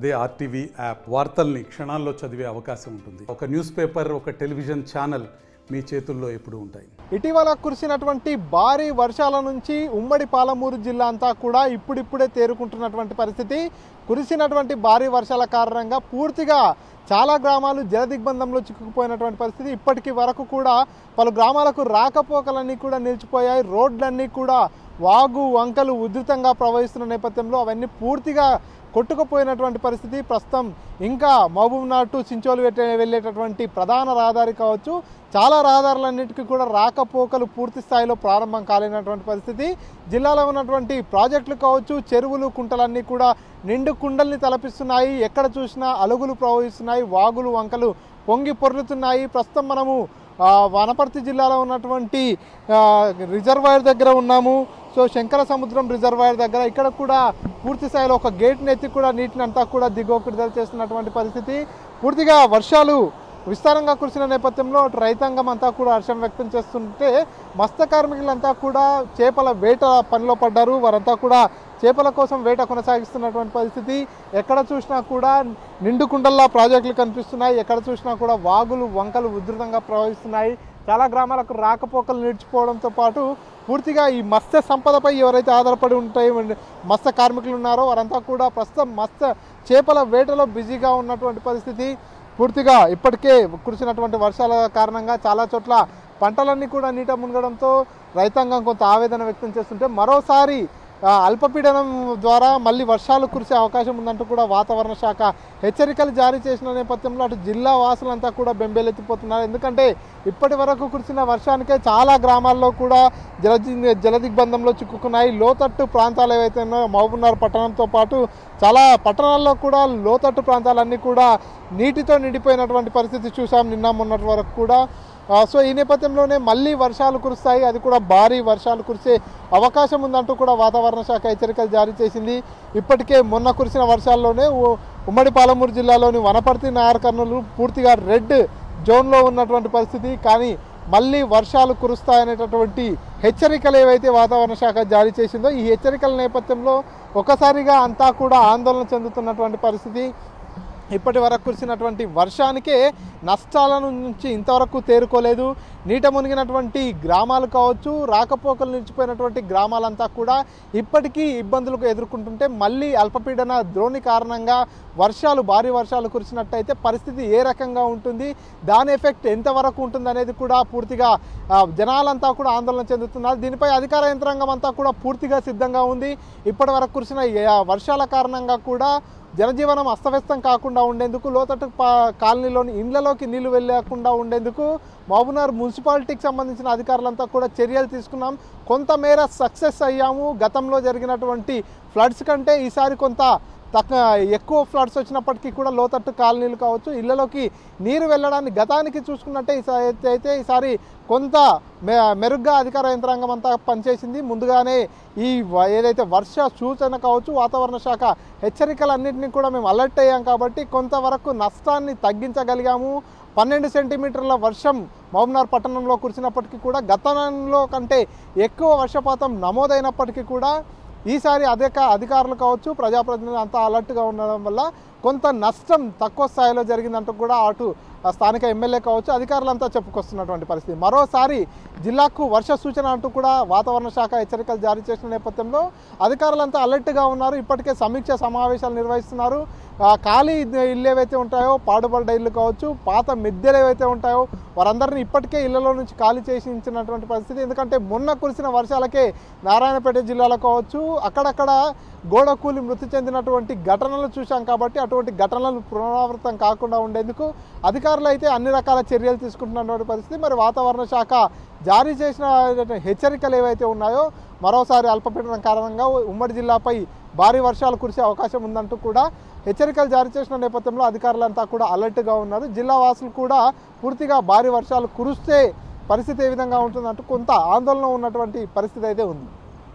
అదే RTV app వార్తల్ని క్షణాల్లో చదివే అవకాశం ఉంటుంది ఒక న్యూస్ పేపర్ ఒక టెలివిజన్ ఛానల్ మీ చేతుల్లో ఎప్పుడూ ఉంటాయి ఇటీవల కురిసినటువంటి భారీ వర్షాల నుంచి ఉమ్మడి పాలమూరు జిల్లా అంతా కూడా ఇప్పుడిప్పుడే తేరుకుంటున్నటువంటి పరిస్థితి కురిసినటువంటి భారీ వర్షాల కారణంగా పూర్తిగా చాలా గ్రామాలు జలదిగ్బంధంలో చిక్కుకుపోయినటువంటి పరిస్థితి ఇప్పటికి వరకు కూడా పలు గ్రామాలకు రాకపోకలన్నీ కూడా నిలిచిపోయాయి రోడ్లన్నీ కూడా వాగు వంకలు ఉధృతంగా ప్రవహిస్తున్న నేపథ్యంలో అవన్నీ పూర్తిగా కొట్టుకుపోయినటువంటి పరిస్థితి ప్రస్తుతం ఇంకా మహబూబ్నాథ్ టు సించోలు వెట్టే వెళ్ళేటటువంటి ప్రధాన రహదారి కావచ్చు చాలా రహదారులన్నిటికీ కూడా రాకపోకలు పూర్తి స్థాయిలో ప్రారంభం కాలేనటువంటి పరిస్థితి జిల్లాలో ఉన్నటువంటి ప్రాజెక్టులు కావచ్చు చెరువులు కుంటలన్నీ కూడా నిండు కుండల్ని తలపిస్తున్నాయి ఎక్కడ చూసినా అలుగులు ప్రవహిస్తున్నాయి వాగులు వంకలు పొంగి పొర్లుతున్నాయి ప్రస్తుతం మనము ఆ, వనపర్తి జిల్లాలో ఉన్నటువంటి ఆ, రిజర్వాయర్ దగ్గర ఉన్నాము సో శంకర సముద్రం రిజర్వాయర్ దగ్గర ఇక్కడ కూడా పూర్తి స్థాయిలో ఒక గేట్ని ఎత్తి కూడా నీటిని అంతా కూడా దిగువకు విడుదల చేస్తున్నటువంటి పరిస్థితి పూర్తిగా వర్షాలు విస్తారంగా కురిసిన నేపథ్యంలో అటు రైతాంగం అంతా కూడా హర్షం వ్యక్తం చేస్తుంటే మత్స్య కార్మికులంతా కూడా చేపల వేట పనిలో పడ్డారు వారంతా కూడా చేపల కోసం వేట కొనసాగిస్తున్నటువంటి పరిస్థితి ఎక్కడ చూసినా కూడా నిండు కుండల్లా ప్రాజెక్టులు కనిపిస్తున్నాయి ఎక్కడ చూసినా కూడా వాగులు వంకలు ఉధృతంగా ప్రవహిస్తున్నాయి చాలా గ్రామాలకు రాకపోకలు నిలిచిపోవడంతో పాటు పూర్తిగా ఈ మత్స్య సంపదపై ఎవరైతే ఆధారపడి ఉంటాయి మత్స్య కార్మికులు ఉన్నారో వారంతా కూడా ప్రస్తుతం మత్స్య చేపల వేటలో బిజీగా ఉన్నటువంటి పరిస్థితి పూర్తిగా ఇప్పటికే కురిసినటువంటి వర్షాల కారణంగా చాలా చోట్ల పంటలన్నీ కూడా నీట మునగడంతో రైతాంగం కొంత ఆవేదన వ్యక్తం చేస్తుంటే మరోసారి ఆ, అల్పపీడనం ద్వారా మళ్ళీ వర్షాలు కురిసే అవకాశం ఉందంటూ కూడా వాతావరణ శాఖ హెచ్చరికలు జారీ చేసిన నేపథ్యంలో అటు జిల్లా వాసులంతా కూడా బెంబేలెత్తిపోతున్నారు ఎందుకంటే ఇప్పటి వరకు కురిసిన వర్షానికే చాలా గ్రామాల్లో కూడా జల జలదిగ్బంధంలో చిక్కుకున్నాయి లోతట్టు ప్రాంతాలు ఏవైతే ఉన్నాయో మహబూబ్నగర్ పట్టణంతో పాటు చాలా పట్టణాల్లో కూడా లోతట్టు ప్రాంతాలన్నీ కూడా నీటితో నిండిపోయినటువంటి పరిస్థితి చూసాం నిన్న మొన్నటి వరకు కూడా ఆ, సో ఈ నేపథ్యంలోనే మళ్ళీ వర్షాలు కురుస్తాయి అది కూడా భారీ వర్షాలు కురిసే అవకాశం ఉందంటూ కూడా వాతావరణ శాఖ హెచ్చరికలు జారీ చేసింది ఇప్పటికే మొన్న కురిసిన వర్షాల్లోనే ఉ- ఉమ్మడి పాలమూరు జిల్లాలోని వనపర్తి నాయర్ కర్నూలు పూర్తిగా రెడ్ జోన్లో ఉన్నటువంటి పరిస్థితి కానీ మళ్ళీ వర్షాలు కురుస్తాయనేటటువంటి హెచ్చరికలు ఏవైతే వాతావరణ శాఖ జారీ చేసిందో ఈ హెచ్చరికల నేపథ్యంలో ఒకసారిగా అంతా కూడా ఆందోళన చెందుతున్నటువంటి పరిస్థితి ఇప్పటి వరకు కురిసినటువంటి వర్షానికే నష్టాల నుంచి ఇంతవరకు తేరుకోలేదు నీట మునిగినటువంటి గ్రామాలు కావచ్చు రాకపోకలు నిలిచిపోయినటువంటి గ్రామాలంతా కూడా ఇప్పటికీ ఇబ్బందులకు ఎదుర్కొంటుంటే మళ్ళీ అల్పపీడన ద్రోణి కారణంగా వర్షాలు భారీ వర్షాలు కురిసినట్టయితే పరిస్థితి ఏ రకంగా ఉంటుంది దాని ఎఫెక్ట్ ఎంతవరకు ఉంటుంది అనేది కూడా పూర్తిగా ఆ, జనాలంతా కూడా ఆందోళన చెందుతున్నారు దీనిపై అధికార యంత్రాంగం అంతా కూడా పూర్తిగా సిద్ధంగా ఉంది ఇప్పటి వరకు కురిసిన ఏ- వర్షాల కారణంగా కూడా జనజీవనం అస్తవ్యస్తం కాకుండా ఉండేందుకు లోతట్టు పా- కాలనీలోని ఇండ్లలోకి నీళ్లు వెళ్ళకుండా ఉండేందుకు మహబూబ్నగర్ మున్సిపాలిటీకి సంబంధించిన అధికారులంతా కూడా చర్యలు తీసుకున్నాం కొంతమేర సక్సెస్ అయ్యాము గతంలో జరిగినటువంటి ఫ్లడ్స్ కంటే ఈసారి కొంత తక్కువ ఎక్కువ ఫ్లడ్స్ వచ్చినప్పటికీ కూడా లోతట్టు కాలనీలు కావచ్చు ఇళ్లలోకి నీరు వెళ్ళడాన్ని గతానికి చూసుకున్నట్టే ఈసారి అయితే- అయితే ఈసారి కొంత మె మెరుగ్గా అధికార యంత్రాంగం అంతా పనిచేసింది ముందుగానే ఈ వ- ఏదైతే వర్ష సూచన కావచ్చు వాతావరణ శాఖ హెచ్చరికలన్నింటినీ కూడా మేము అలర్ట్ అయ్యాం కాబట్టి కొంతవరకు నష్టాన్ని తగ్గించగలిగాము పన్నెండు సెంటీమీటర్ల వర్షం మహబూబ్నగర్ పట్టణంలో కురిసినప్పటికీ కూడా గతంలో కంటే ఎక్కువ వర్షపాతం నమోదైనప్పటికీ కూడా ఈసారి అధిక అధికారులు కావచ్చు ప్రజాప్రతినిధులు అంతా అలర్ట్గా ఉండడం వల్ల కొంత నష్టం తక్కువ స్థాయిలో జరిగిందంటూ కూడా అటు ఆ స్థానిక ఎమ్మెల్యే కావచ్చు అధికారులంతా చెప్పుకొస్తున్నటువంటి పరిస్థితి మరోసారి జిల్లాకు వర్ష సూచన అంటూ కూడా వాతావరణ శాఖ హెచ్చరికలు జారీ చేసిన నేపథ్యంలో అధికారులంతా అలర్ట్గా ఉన్నారు ఇప్పటికే సమీక్ష సమావేశాలు నిర్వహిస్తున్నారు ఆ ఖాళీ ఇల్లు ఏవైతే ఉంటాయో పాడుబడ్డ ఇల్లు కావచ్చు పాత మిద్దెలు ఏవైతే ఉంటాయో వారందరినీ ఇప్పటికే ఇళ్లలో నుంచి ఖాళీ చేసి ఇచ్చినటువంటి పరిస్థితి ఎందుకంటే మొన్న కురిసిన వర్షాలకే నారాయణపేట జిల్లాలో కావచ్చు అక్కడక్కడ గోడ కూలి మృతి చెందినటువంటి ఘటనలు చూశాం కాబట్టి అటువంటి ఘటనలు పునరావృతం కాకుండా ఉండేందుకు అధికారులు అయితే అన్ని రకాల చర్యలు తీసుకుంటున్నటువంటి పరిస్థితి మరి వాతావరణ శాఖ జారీ చేసిన హెచ్చరికలు ఏవైతే ఉన్నాయో మరోసారి అల్పపీడనం కారణంగా ఉమ్మడి జిల్లాపై భారీ వర్షాలు కురిసే అవకాశం ఉందంటూ కూడా హెచ్చరికలు జారీ చేసిన నేపథ్యంలో అధికారులంతా కూడా అలర్ట్గా ఉన్నారు జిల్లా వాసులు కూడా పూర్తిగా భారీ వర్షాలు కురిస్తే పరిస్థితి ఏ విధంగా ఉంటుందంటూ కొంత ఆందోళన ఉన్నటువంటి పరిస్థితి అయితే ఉంది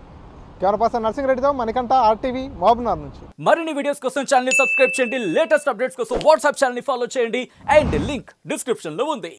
కెమెరా పర్సన్ నరసింహరెడ్డితో మణికంఠ ఆర్టీవీ మహబూబ్నగర్ నుంచి మరిన్ని వీడియోస్ కోసం ఛానల్ ని సబ్స్క్రైబ్ చేయండి లేటెస్ట్ అప్డేట్స్ కోసం వాట్సాప్ ఛానల్ ని ఫాలో చేయండి అండ్ లింక్ డిస్క్రిప్షన్ లో ఉంది